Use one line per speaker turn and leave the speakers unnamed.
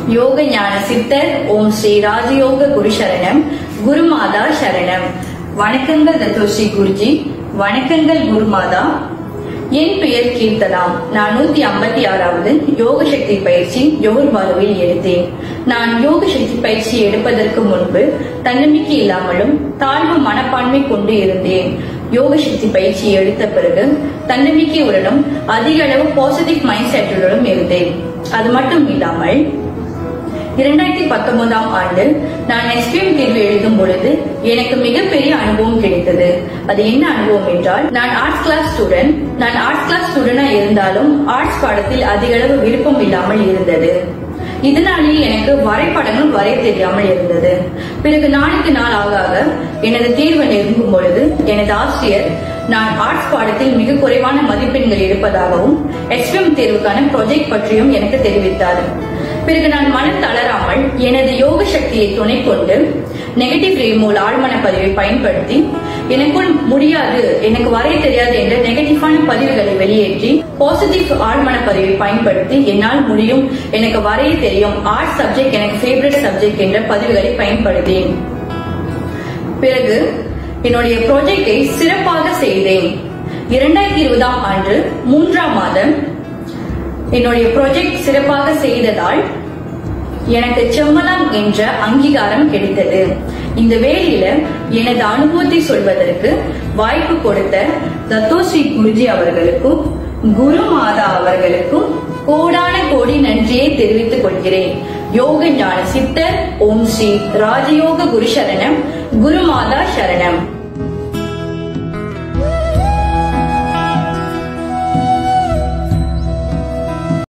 யோக ஞான சித்தர் ஓம் ஸ்ரீ ராஜயோக குரு சரணம் குருமாதா சரணம் வணக்கங்கள் தத்தோஸ்ரீ குருஜி வணக்கங்கள் குருமாதா என் பெயர் கீர்த்தனா நான் நூத்தி ஐம்பத்தி ஆறாவது யோக சக்தி பயிற்சி ஜோஹர் பாலுவில் எடுத்தேன் நான் யோக சக்தி பயிற்சி எடுப்பதற்கு முன்பு தன்னம்பிக்கை இல்லாமலும் தாழ்வு மனப்பான்மை கொண்டு இருந்தேன் யோக சக்தி பயிற்சி எடுத்த பிறகு தன்னம்பிக்கையுடனும் அதிக அளவு பாசிட்டிவ் மைண்ட் செட்டுடனும் இருந்தேன் அது மட்டும் இல்லாமல் இரண்டாயிரத்தி பத்தொன்பதாம் ஆண்டு நான் எஸ்பிஎம் தேர்வு எழுதும் பொழுது எனக்கு மிகப்பெரிய அனுபவம் கிடைத்தது அது என்ன அனுபவம் என்றால் நான் ஆர்ட்ஸ் கிளாஸ் ஸ்டூடெண்ட் நான் ஆர்ட்ஸ் கிளாஸ் ஸ்டூடெண்டா இருந்தாலும் ஆர்ட்ஸ் பாடத்தில் அதிக அளவு விருப்பம் இல்லாமல் இருந்தது இதனாலேயே எனக்கு வரைபடங்கள் வரைய தெரியாமல் இருந்தது பிறகு நாளுக்கு நாள் ஆக ஆக எனது தேர்வு நெருங்கும் பொழுது எனது ஆசிரியர் நான் ஆர்ட்ஸ் பாடத்தில் மிக குறைவான மதிப்பெண்கள் எடுப்பதாகவும் எஸ்பிஎம் தேர்வுக்கான ப்ராஜெக்ட் பற்றியும் எனக்கு தெரிவித்தார் பிறகு நான் மனம் தளராமல் எனது யோக சக்தியை துணை கொண்டு நெகட்டிவ் ரீமூல் ஆழ்மன பதிவை பயன்படுத்தி எனக்குள் முடியாது எனக்கு வரைய தெரியாது என்ற நெகட்டிவான பதிவுகளை வெளியேற்றி பாசிட்டிவ் ஆழ்மன பதிவை பயன்படுத்தி என்னால் முடியும் எனக்கு வரைய தெரியும் ஆர்ட் சப்ஜெக்ட் எனக்கு ஃபேவரட் சப்ஜெக்ட் என்ற பதிவுகளை பயன்படுத்தேன் பிறகு என்னுடைய ப்ராஜெக்டை சிறப்பாக செய்தேன் இரண்டாயிரத்தி இருபதாம் ஆண்டு மூன்றாம் மாதம் என்னுடைய ப்ராஜெக்ட் சிறப்பாக செய்ததால் எனக்கு செம்மலாம் என்ற அங்கீகாரம் கிடைத்தது இந்த வேலையில எனது அனுபவத்தை சொல்வதற்கு வாய்ப்பு கொடுத்த தத்தோஸ்ரீ குருஜி அவர்களுக்கும் குரு மாதா அவர்களுக்கும் கோடான கோடி நன்றியை தெரிவித்துக் கொள்கிறேன் யோக ஞான சித்தர் ஓம் ஸ்ரீ ராஜயோக குரு சரணம் குரு மாதா சரணம்